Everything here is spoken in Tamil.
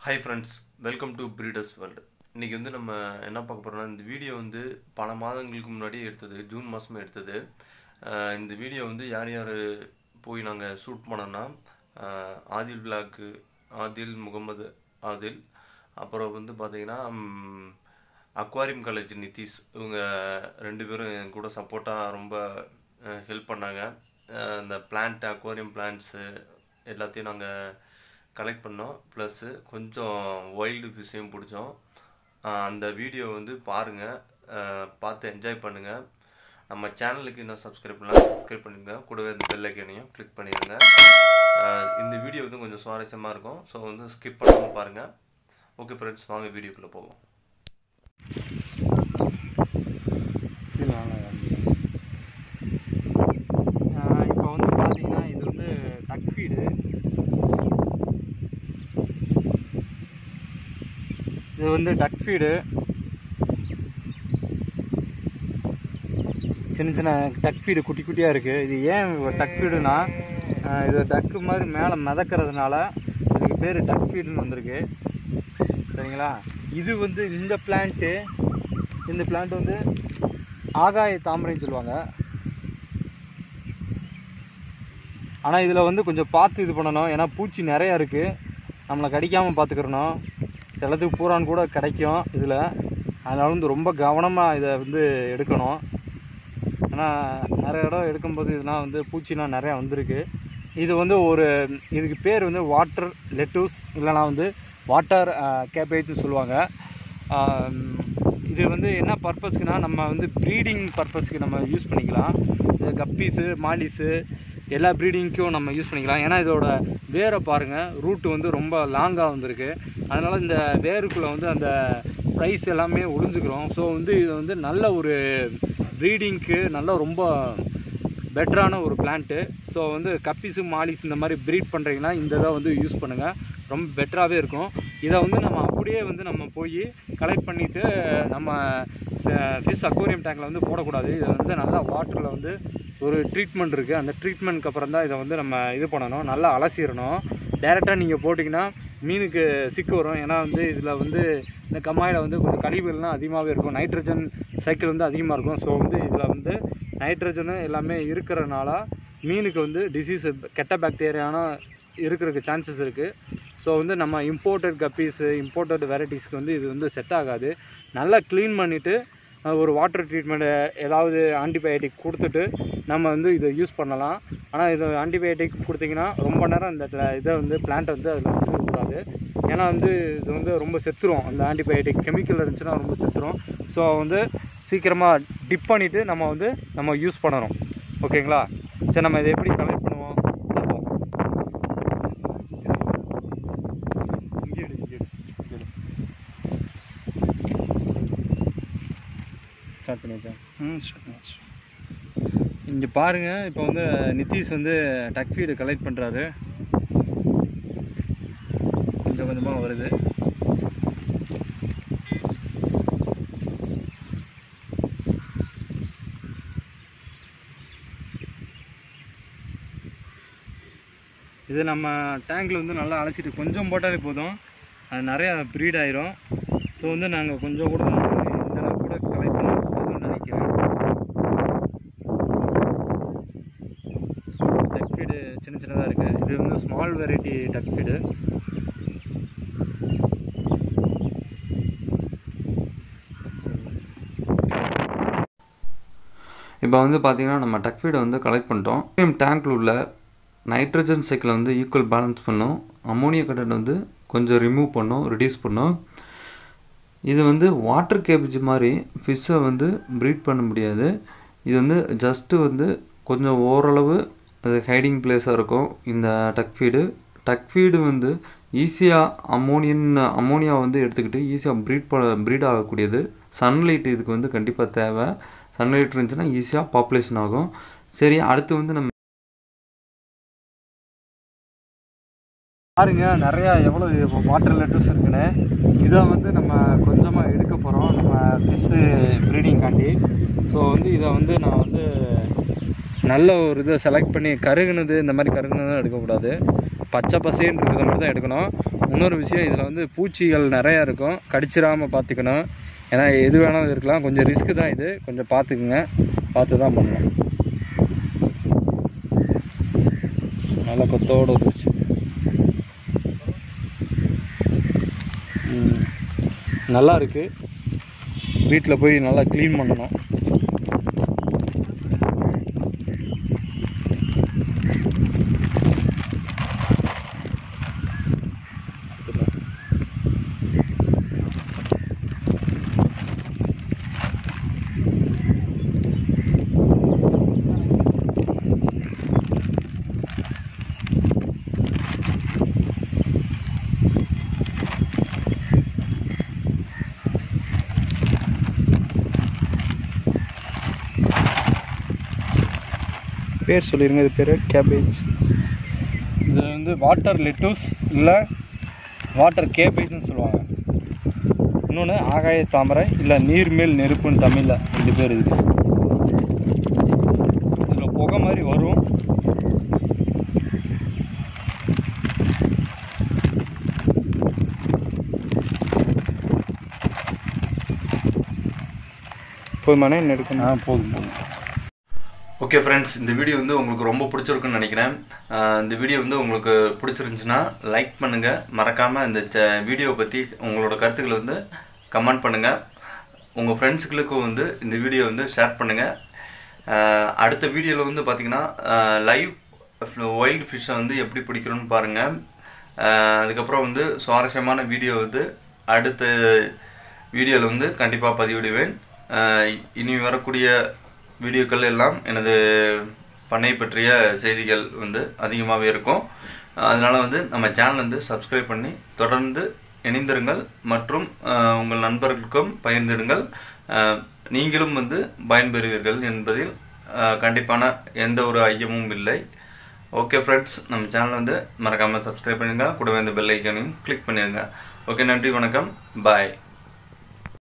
Hi friends welcome to breeders world இன்றைக்கி வந்து நம்ம என்ன பார்க்க போகிறோம்னா இந்த வீடியோ வந்து பல மாதங்களுக்கு முன்னாடி எடுத்தது ஜூன் மாதமே எடுத்தது அஹ் இந்த வீடியோ வந்து யார் யார் போய் நாங்கள் ஷூட் பண்ணோன்னா அஹ் ஆதில் பிளாக்கு ஆதில் முகமது ஆதில் அப்புறம் வந்து பார்த்தீங்கன்னா அக்வாரியம் காலேஜ் நிதிஷ் இவங்க ரெண்டு பேரும் என் கூட சப்போர்ட்டாக ரொம்ப ஹெல்ப் பண்ணாங்க அஹ் இந்த பிளான்ட் அக்வாரியம் பிளான்ட்ஸு எல்லாத்தையும் நாங்கள் கலெக்ட் பண்ணோம் ப்ளஸ்ஸு கொஞ்சம் வைல்டு ஃபிஷ்ஷையும் பிடிச்சோம் அஹ் அந்த வீடியோ வந்து பாருங்கள் பார்த்து என்ஜாய் பண்ணுங்கள் நம்ம சேனலுக்கு இன்னும் சப்ஸ்கிரைப் பண்ணலாம் சப்ஸ்கிரைப் பண்ணிடுங்க கூடவே இந்த பெல் ஐக்கனையும் கிளிக் பண்ணிடுங்க அஹ் இந்த வீடியோ வந்து கொஞ்சம் சுவாரஸ்யமாக இருக்கும் ஸோ வந்து ஸ்கிப் பண்ணாமல் பாருங்கள் ஓகே ஃப்ரெண்ட்ஸ் வாங்க வீடியோக்குள்ளே போவோம் இப்போ வந்து பார்த்தீங்கன்னா இது வந்து டக் ஃபீடு இது வந்து டக் ஃபீடு சின்ன சின்ன டக் ஃபீடு குட்டி குட்டியாக இருக்குது இது ஏன் டக் ஃபீடுனா இது டக்கு மாதிரி மேலே மிதக்கிறதுனால இதுக்கு பேர் டக் ஃபீடுன்னு வந்திருக்கு சரிங்களா இது வந்து இந்த பிளான்ட்டு இந்த பிளான்ட் வந்து ஆகாய தாமரைன்னு சொல்லுவாங்க ஆனால் இதில் வந்து கொஞ்சம் பார்த்து இது பண்ணணும் ஏன்னா பூச்சி நிறையா இருக்குது நம்மளை கடிக்காமல் பார்த்துக்கிறணும் சிலத்துக்கு பூரான் கூட கிடைக்கும் இதில் அதனால வந்து ரொம்ப கவனமாக இதை வந்து எடுக்கணும் ஏன்னா நிறைய இடம் எடுக்கும்போது இதெல்லாம் வந்து பூச்சிலாம் நிறையா வந்திருக்கு இது வந்து ஒரு இதுக்கு பேர் வந்து வாட்டர் லெட்டூஸ் இல்லைனா வந்து வாட்டர் கேபேஜ்னு சொல்லுவாங்க ஆம், இது வந்து என்ன பர்பஸ்க்குனா நம்ம வந்து ப்ரீடிங் பர்பஸ்க்கு நம்ம யூஸ் பண்ணிக்கலாம் இது கப்பீஸு மாலிஸு எல்லா ப்ரீடிங்க்கும் நம்ம யூஸ் பண்ணிக்கலாம் ஏன்னா இதோட வேரை பாருங்கள் ரூட்டு வந்து ரொம்ப லாங்காக வந்திருக்கு அதனால் இந்த வேருக்குள்ளே வந்து அந்த ப்ரைஸ் எல்லாமே ஒளிஞ்சுக்கிறோம் ஸோ வந்து இது வந்து நல்ல ஒரு ப்ரீடிங்க்கு நல்ல ரொம்ப பெட்டரான ஒரு பிளான்ட்டு ஸோ வந்து கப்பீஸு மாலிஸ் இந்த மாதிரி ப்ரீட் பண்ணுறீங்கன்னா இந்த இதை வந்து யூஸ் பண்ணுங்கள் ரொம்ப பெட்டராகவே இருக்கும் இதை வந்து நம்ம அப்படியே வந்து நம்ம போய் கலெக்ட் பண்ணிவிட்டு நம்ம ஃபிஷ் அக்வேரியம் டேங்கில் வந்து போடக்கூடாது இதை வந்து நல்லா வாட்டரில் வந்து ஒரு ட்ரீட்மெண்ட் இருக்குது அந்த ட்ரீட்மெண்ட்க்கு அப்புறம் தான் இதை வந்து நம்ம இது பண்ணணும் நல்லா அலசிடணும் டேரெக்டாக நீங்கள் போட்டிங்கன்னா மீனுக்கு சிக்கு வரும் ஏன்னா வந்து இதில் வந்து இந்த கம்மாயில் வந்து கொஞ்சம் கழிவுகள்லாம் அதிகமாகவே இருக்கும் நைட்ரஜன் சைக்கிள் வந்து அதிகமாக இருக்கும் ஸோ வந்து இதில் வந்து நைட்ரஜனு எல்லாமே இருக்கிறனால மீனுக்கு வந்து டிசீஸ் கெட்ட பாக்டீரியான இருக்கிறதுக்கு சான்சஸ் இருக்குது ஸோ வந்து நம்ம இம்போர்ட்டட் கப்பீஸு இம்போர்ட்டட் வெரைட்டிஸ்க்கு வந்து இது வந்து செட் ஆகாது நல்லா க்ளீன் பண்ணிவிட்டு ஒரு வாட்டர் ட்ரீட்மெண்ட்டு ஏதாவது ஆன்டிபயோட்டிக் கொடுத்துட்டு நம்ம வந்து இதை யூஸ் பண்ணலாம் ஆனால் இது ஆன்டிபயோட்டிக் கொடுத்தீங்கன்னா ரொம்ப நேரம் இந்த ட- இதை வந்து பிளான்ட்டை வந்து அதில் வச்சுக்கக்கூடாது ஏன்னா வந்து இது வந்து ரொம்ப செத்துரும் அந்த ஆன்டிபயோட்டிக் கெமிக்கல் இருந்துச்சுன்னா ரொம்ப செத்துரும் ஸோ வந்து சீக்கிரமாக டிப் பண்ணிவிட்டு நம்ம வந்து நம்ம யூஸ் பண்ணணும் ஓகேங்களா சரி நம்ம இதை எப்படி கலெக்ட் பண்ணுவோம் பார்ப்போம் இங்கே எடு, இங்கே எடு, இங்கே எடு. ஸ்டார்ட் பண்ணியாச்சா ம் ஸ்டார்ட் பண்ணியாச்சு இங்கே பாருங்கள் இப்போ வந்து நிதிஷ் வந்து டக் ஃபீடு கலெக்ட் பண்ணுறாரு கொஞ்சம் கொஞ்சமாக வருது இது நம்ம டேங்கில் வந்து நல்லா அலசிட்டு கொஞ்சம் போட்டாலே போதும் அது நிறையா ப்ரீட் ஆயிரும் ஸோ வந்து நாங்கள் கொஞ்சம் கூட இந்த அளவுக்கு கூட கலெக்ட் பண்ண போதும்னு நினைக்கிறேன் டக் ஃபீடு சின்ன சின்னதாக இருக்குது இது வந்து ஸ்மால் வெரைட்டி டக் ஃபீடு இப்போ வந்து பார்த்தீங்கன்னா நம்ம டக் ஃபீடை வந்து கலெக்ட் பண்ணிட்டோம் சேம் டேங்க்ல உள்ள நைட்ரஜன் சைக்கிளை வந்து ஈக்குவல் பேலன்ஸ் பண்ணும் அமோனியா கண்டென்ட் வந்து கொஞ்சம் ரிமூவ் பண்ணும் ரிடியூஸ் பண்ணும் இது வந்து வாட்டர் கேபேஜ் மாதிரி ஃபிஷ்ஷை வந்து ப்ரீட் பண்ண முடியாது இது வந்து ஜஸ்ட்டு வந்து கொஞ்சம் ஓரளவு அது ஹைடிங் பிளேஸாக இருக்கும் இந்த டக் ஃபீடு டக் ஃபீடு வந்து ஈஸியாக அமோனியன் அமோனியா வந்து எடுத்துக்கிட்டு ஈஸியாக ப்ரீட் பண்ண ப்ரீட் ஆகக்கூடியது சன்லைட் இதுக்கு வந்து கண்டிப்பாக தேவை சன்லைட் இருந்துச்சுன்னா ஈஸியாக பாப்புலேஷன் ஆகும் சரி அடுத்து வந்து நம்ம பாருங்க நிறையா எவ்வளோ வாட்டர் லெட்டர்ஸ் இருக்குன்னு இதை வந்து நம்ம கொஞ்சமாக எடுக்க போகிறோம் நம்ம ஃபிஷ்ஷு ப்ரீடிங்காண்டி ஸோ வந்து இதை வந்து நான் வந்து நல்ல ஒரு இதை செலக்ட் பண்ணி கருகுனது இந்த மாதிரி கருகுனதும் எடுக்கக்கூடாது பச்சை பசேன்னு இருக்கிறத மட்டும் தான் எடுக்கணும் இன்னொரு விஷயம் இதில் வந்து பூச்சிகள் நிறையா இருக்கும் கடிச்சிடாமல் பார்த்துக்கணும் ஏன்னா எது வேணாலும் இருக்கலாம் கொஞ்சம் ரிஸ்க்கு தான் இது கொஞ்சம் பார்த்துக்குங்க பார்த்து தான் பண்ணணும் நல்லா கொத்தோடு வந்துருச்சு ம். நல்லா இருக்கு வீட்டில் போய் நல்லா க்ளீன் பண்ணணும் பேர் சொல்லிடுங்க இது பேர் கேபேஜ் இது வந்து வாட்டர் லெட்டூஸ் இல்லை வாட்டர் கேபேஜ்னு சொல்லுவாங்க இன்னொன்று ஆகாய தாமரை இல்லை நீர்மேல் நெருப்புன்னு தமிழில் ரெண்டு பேர் இருக்குது இதில் புகை மாதிரி வரும் போதுமானே என்ன எடுக்கணும் ஆ போதும் போதும் ஓகே ஃப்ரெண்ட்ஸ் இந்த வீடியோ வந்து உங்களுக்கு ரொம்ப பிடிச்சிருக்குன்னு நினைக்கிறேன் ஆஹ் இந்த வீடியோ வந்து உங்களுக்கு பிடிச்சிருந்துச்சுன்னா லைக் பண்ணுங்கள் மறக்காமல் இந்த ச வீடியோ பற்றி உங்களோட கருத்துக்களை வந்து கமெண்ட் பண்ணுங்கள் உங்கள் ஃப்ரெண்ட்ஸுகளுக்கும் வந்து இந்த வீடியோ வந்து ஷேர் பண்ணுங்கள் அடுத்த வீடியோவில் வந்து பார்த்தீங்கன்னா லைவ் வைல்டு ஃபிஷ்ஷை வந்து எப்படி பிடிக்கணும்னு பாருங்கள் அதுக்கப்புறம் வந்து சுவாரஸ்யமான வீடியோ வந்து அடுத்த வீடியோவில் வந்து கண்டிப்பாக பதிவிடுவேன் ஆஹ் இனி வரக்கூடிய வீடியோக்கள் எல்லாம் எனது பண்ணை பற்றிய செய்திகள் வந்து அதிகமாகவே இருக்கும் அதனால் வந்து நம்ம சேனல் வந்து சப்ஸ்கிரைப் பண்ணி தொடர்ந்து இணைந்திருங்கள் மற்றும் ஆஹ் உங்கள் நண்பர்களுக்கும் பகிர்ந்திடுங்கள் ஆஹ் நீங்களும் வந்து பயன்பெறுவீர்கள் என்பதில் ஆஹ் கண்டிப்பான எந்த ஒரு ஐயமும் இல்லை ஓகே ஃப்ரெண்ட்ஸ் நம்ம சேனல் வந்து மறக்காமல் சப்ஸ்கிரைப் பண்ணுங்க கூடவே இந்த பெல் ஐக்கானையும் கிளிக் பண்ணிடுங்க ஓகே நன்றி வணக்கம் பாய்